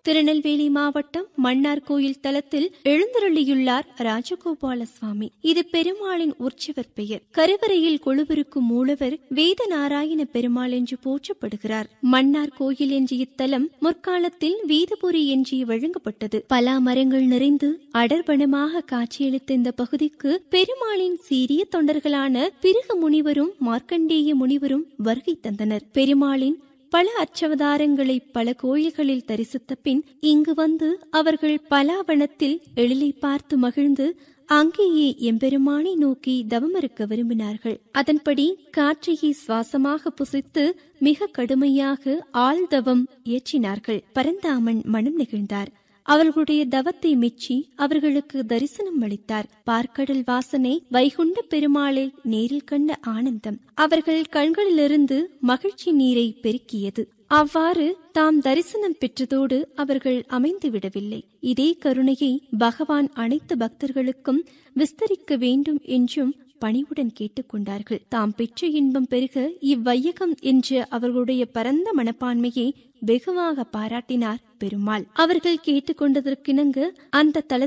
திருநெல்வேலி மாவட்டம் மன்னார் கோயில் தலத்தில் எழுந்தருளியுள்ளார் ராஜகோபால சுவாமி இது பெருமாளின் உற்சவர் பெயர் கருவறையில் கொழுவிருக்கும் மூலவர் வேத நாராயண பெருமாள் என்று போற்றப்படுகிறார் மன்னார் கோயில் என்ற இத்தலம் முற்காலத்தில் வேதபுரி என்று வழங்கப்பட்டது பலா மரங்கள் நிறைந்து அடர்பணமாக காட்சியளித்த இந்த பகுதிக்கு பெருமாளின் சீரிய தொண்டர்களான பிருகு முனிவரும் மார்க்கண்டேய முனிவரும் வருகை தந்தனர் பெருமாளின் பல அச்சவதாரங்களை பல கோயில்களில் தரிசித்த பின் இங்கு வந்து அவர்கள் பலாவனத்தில் எழிலை பார்த்து மகிழ்ந்து அங்கேயே எம்பெருமானை நோக்கி தவமிருக்க விரும்பினார்கள் அதன்படி காற்றையை சுவாசமாக புசித்து மிக கடுமையாக ஆழ்தவம் இயற்றினார்கள் பரந்தாமன் மனம் நெகிழ்ந்தார் அவர்களுடைய தவத்தை மெச்சி அவர்களுக்கு தரிசனம் அளித்தார் பார்க்கடல் வாசனை வைகுண்ட பெருமாளை நேரில் கண்ட ஆனந்தம் அவர்கள் கண்களிலிருந்து மகிழ்ச்சி நீரை பெருக்கியது அவ்வாறு தாம் தரிசனம் பெற்றதோடு அவர்கள் அமைந்து விடவில்லை இதே கருணையை பகவான் அனைத்து பக்தர்களுக்கும் விஸ்தரிக்க வேண்டும் என்றும் பணிவுடன் கேட்டுக்கொண்டார்கள் தாம் பெற்ற இன்பம் பெருக இவ்வையகம் என்ற அவர்களுடைய பரந்த மனப்பான்மையை வெகுவாக பாராட்டினார் பெருமாள் அவர்கள் கேட்டுக்கொண்டதற்கிணங்க அந்த தளத்தில்